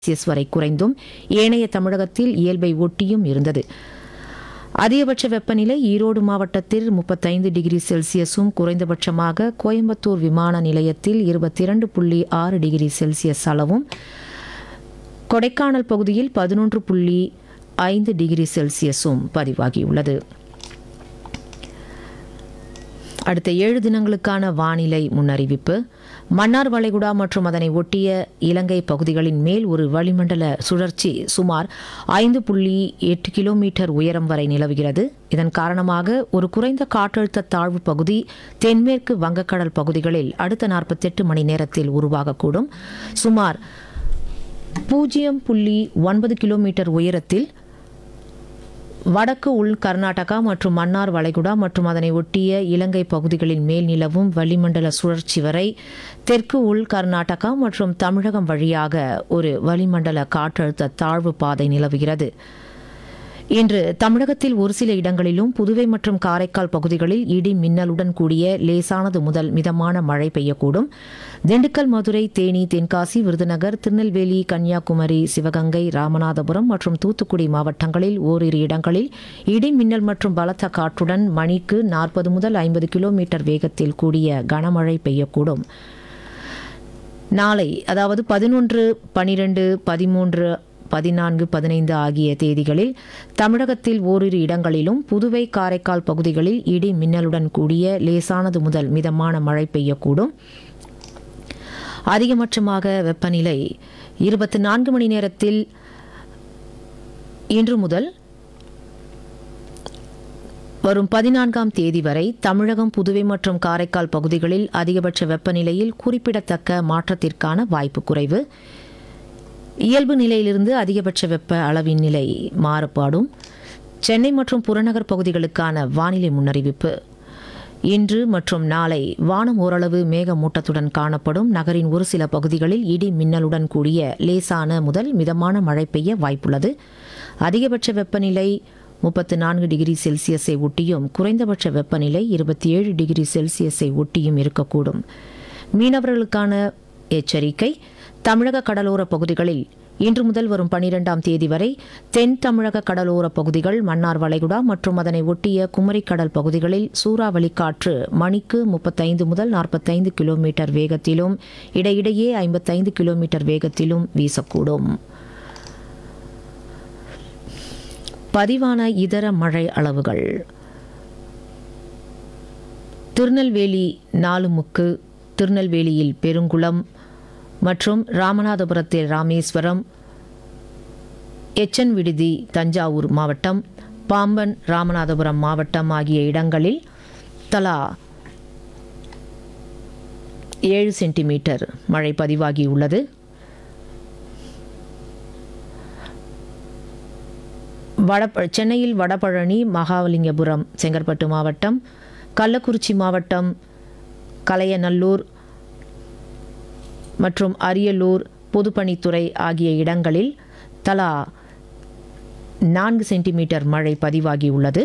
Celsius வரை குறைந்தும் ஏனைய தமிழகத்தில் இயல்பை ஒட்டியும் இருந்தது அதிகபட்ச வெப்பநிலை ஈரோடு மாவட்டத்தில் முப்பத்தைந்து டிகிரி செல்சியஸும் குறைந்தபட்சமாக கோயம்புத்தூர் விமான நிலையத்தில் இருபத்தி இரண்டு புள்ளி ஆறு டிகிரி செல்சியஸ் அளவும் கொடைக்கானல் பகுதியில் பதினொன்று புள்ளி ஐந்து டிகிரி செல்சியஸும் பதிவாகியுள்ளது அடுத்த ஏழு தினங்களுக்கான வானிலை முன்னறிவிப்பு மன்னார் வளைகுடா மற்றும் அதனை ஒட்டிய இலங்கை பகுதிகளின் மேல் ஒரு வளிமண்டல சுழற்சி சுமார் ஐந்து புள்ளி எட்டு கிலோமீட்டர் உயரம் வரை நிலவுகிறது இதன் காரணமாக ஒரு குறைந்த காற்றழுத்த தாழ்வு பகுதி தென்மேற்கு வங்கக்கடல் பகுதிகளில் அடுத்த நாற்பத்தெட்டு மணி நேரத்தில் உருவாகக்கூடும் சுமார் பூஜ்ஜியம் புள்ளி ஒன்பது கிலோமீட்டர் உயரத்தில் வடக்கு உள் கர்நாடகா மற்றும் மன்னார் வளைகுடா மற்றும் அதனை ஒட்டிய இலங்கை பகுதிகளின் மேல் நிலவும் வளிமண்டல சுழற்சி வரை தெற்கு உள் கர்நாடகா மற்றும் தமிழகம் வழியாக ஒரு வளிமண்டல காற்றழுத்த தாழ்வு பாதை நிலவுகிறது இன்று தமிழகத்தில் ஒரு சில இடங்களிலும் புதுவை மற்றும் காரைக்கால் பகுதிகளில் இடி மின்னலுடன் கூடிய லேசானது முதல் மிதமான மழை பெய்யக்கூடும் திண்டுக்கல் மதுரை தேனி தென்காசி விருதுநகர் திருநெல்வேலி கன்னியாகுமரி சிவகங்கை ராமநாதபுரம் மற்றும் தூத்துக்குடி மாவட்டங்களில் ஓரிரு இடங்களில் இடி மின்னல் மற்றும் பலத்த காற்றுடன் மணிக்கு நாற்பது முதல் ஐம்பது கிலோமீட்டர் வேகத்தில் கூடிய கனமழை பெய்யக்கூடும் நாளை அதாவது பதினொன்று பனிரெண்டு பதிமூன்று பதினான்கு பதினைந்து ஆகிய தேதிகளில் தமிழகத்தில் ஓரிரு இடங்களிலும் புதுவை காரைக்கால் பகுதிகளில் இடி மின்னலுடன் கூடிய லேசானது முதல் மிதமான மழை பெய்யக்கூடும் அதிகபட்சமாக வெப்பநிலை இருபத்தி நான்கு மணி நேரத்தில் இன்று முதல் வரும் பதினான்காம் தேதி வரை தமிழகம் புதுவை மற்றும் காரைக்கால் பகுதிகளில் அதிகபட்ச வெப்பநிலையில் குறிப்பிடத்தக்க மாற்றத்திற்கான வாய்ப்பு குறைவு இயல்பு நிலையிலிருந்து அதிகபட்ச வெப்ப அளவின் நிலை மாறுபாடும் சென்னை மற்றும் புறநகர் பகுதிகளுக்கான வானிலை முன்னறிவிப்பு இன்று மற்றும் நாளை வானம் ஓரளவு மேகமூட்டத்துடன் காணப்படும் நகரின் ஒரு சில பகுதிகளில் இடி மின்னலுடன் கூடிய லேசான முதல் மிதமான மழை பெய்ய வாய்ப்புள்ளது அதிகபட்ச வெப்பநிலை முப்பத்து நான்கு டிகிரி செல்சியஸை ஒட்டியும் குறைந்தபட்ச வெப்பநிலை இருபத்தி ஏழு டிகிரி செல்சியஸை ஒட்டியும் இருக்கக்கூடும் மீனவர்களுக்கான எச்சரிக்கை தமிழக கடலோர பகுதிகளில் இன்று முதல் வரும் பனிரெண்டாம் தேதி வரை தென் தமிழக கடலோர பகுதிகள் மன்னார் வளைகுடா மற்றும் அதனை ஒட்டிய குமரிக்கடல் பகுதிகளில் சூறாவளி காற்று மணிக்கு முப்பத்தைந்து முதல் நாற்பத்தைந்து கிலோமீட்டர் வேகத்திலும் இடையிடையே ஐம்பத்தைந்து கிலோமீட்டர் வேகத்திலும் வீசக்கூடும் பதிவான இதர மழை அளவுகள் திருநெல்வேலி நாலுமுக்கு திருநெல்வேலியில் பெருங்குளம் மற்றும் ராமநாதபுரத்தில் ராமேஸ்வரம் எச்சன் விடுதி தஞ்சாவூர் மாவட்டம் பாம்பன் ராமநாதபுரம் மாவட்டம் ஆகிய இடங்களில் தலா ஏழு சென்டிமீட்டர் மழை பதிவாகியுள்ளது வட சென்னையில் வடபழனி மகாலிங்கபுரம் செங்கற்பட்டு மாவட்டம் கள்ளக்குறிச்சி மாவட்டம் கலையநல்லூர் மற்றும் அரியலூர் பொதுப்பணித்துறை ஆகிய இடங்களில் தலா நான்கு சென்டிமீட்டர் மழை பதிவாகியுள்ளது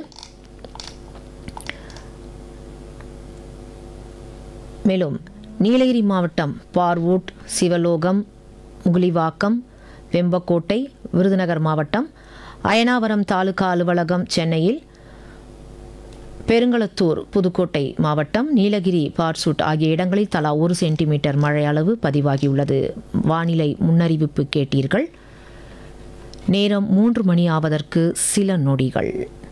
மேலும் நீலகிரி மாவட்டம் பார்வூட் சிவலோகம் முகுலிவாக்கம் வெம்பக்கோட்டை விருதுநகர் மாவட்டம் அயனாவரம் தாலுகா அலுவலகம் சென்னையில் பெருங்களத்தூர் புதுக்கோட்டை மாவட்டம் நீலகிரி பார்சூட் ஆகிய இடங்களில் தலா ஒரு சென்டிமீட்டர் மழை அளவு பதிவாகியுள்ளது வானிலை முன்னறிவிப்பு கேட்டீர்கள் நேரம் மூன்று மணி ஆவதற்கு சில நொடிகள்